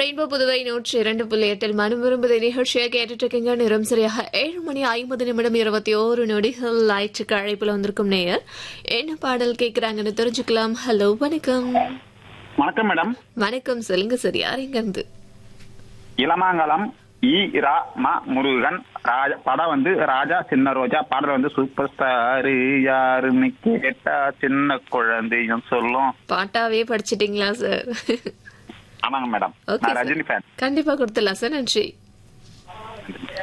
rainbow Puduvai நூற்றி இரண்டு புள்ளி எட்டில் மனம் விரும்புதை நிகழ்ச்சியை கேட்டுட்டு இருக்கீங்க நிறம் சரியாக ஏழு மணி ஐம்பது நிமிடம் இருபத்தி ஓரு நொடிகள் லைட்டுக்கு அழைப்புல வந்திருக்கும் நேயர் என்ன பாடல் கேக்குறாங்கன்னு தெரிஞ்சுக்கலாம் ஹலோ வணக்கம் வணக்கம் மேடம் வணக்கம் சொல்லுங்க சார் யார் இங்க இருந்து இளமாங்கலம் இ ரா ம முருகன் ராஜா படம் வந்து ராஜா சின்ன ரோஜா பாடல் வந்து சூப்பர் ஸ்டார் யாருன்னு கேட்டா சின்ன குழந்தையும் சொல்லும் பாட்டாவே படிச்சிட்டீங்களா சார் ஆமாங்க மேடம் ஓகே நான் ரஜினி ஃபேன் கண்டிப்பா கொடுத்துடலாம் சார் நன்றி